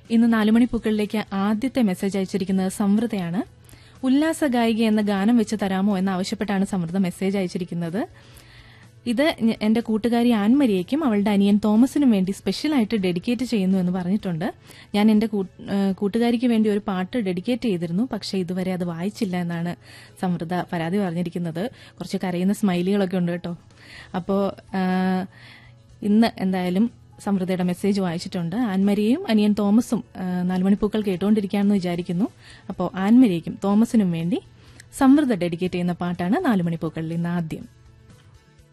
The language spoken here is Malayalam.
ഇന്ന് നാലുമണിപ്പൂക്കളിലേക്ക് ആദ്യത്തെ മെസ്സേജ് അയച്ചിരിക്കുന്നത് സമൃദ്ധയാണ് ഉല്ലാസ ഗായിക എന്ന ഗാനം വെച്ച് തരാമോ എന്ന് ആവശ്യപ്പെട്ടാണ് സമൃദ്ധ മെസ്സേജ് അയച്ചിരിക്കുന്നത് ഇത് ഞ- എന്റെ കൂട്ടുകാരി ആൻമരിയയ്ക്കും അവളുടെ അനിയൻ തോമസിനും വേണ്ടി സ്പെഷ്യലായിട്ട് ഡെഡിക്കേറ്റ് ചെയ്യുന്നു എന്ന് പറഞ്ഞിട്ടുണ്ട് ഞാൻ എന്റെ കൂ- ഏഹ് കൂട്ടുകാരിക്ക് വേണ്ടി ഒരു പാട്ട് ഡെഡിക്കേറ്റ് ചെയ്തിരുന്നു പക്ഷെ ഇതുവരെ അത് വായിച്ചില്ല എന്നാണ് സമൃദ്ധ പരാതി പറഞ്ഞിരിക്കുന്നത് കുറച്ച് കരയുന്ന സ്മൈലികളൊക്കെ ഉണ്ട് കേട്ടോ അപ്പോ ആഹ്, ഇന്ന് എന്തായാലും സമൃദ്ധയുടെ മെസ്സേജ് വായിച്ചിട്ടുണ്ട് ആൻമരിയയും അനിയൻ തോമസും ആഹ്, നാലുമണിപ്പൂക്കൾ കേട്ടുകൊണ്ടിരിക്കുകയാണെന്ന് വിചാരിക്കുന്നു അപ്പോൾ ആൻമരിയയ്ക്കും തോമസിനും വേണ്ടി സമൃദ്ധ ഡെഡിക്കേറ്റ് ചെയ്യുന്ന പാട്ടാണ് നാലുമണിപ്പൂക്കളിൽ ഇന്ന് ആദ്യം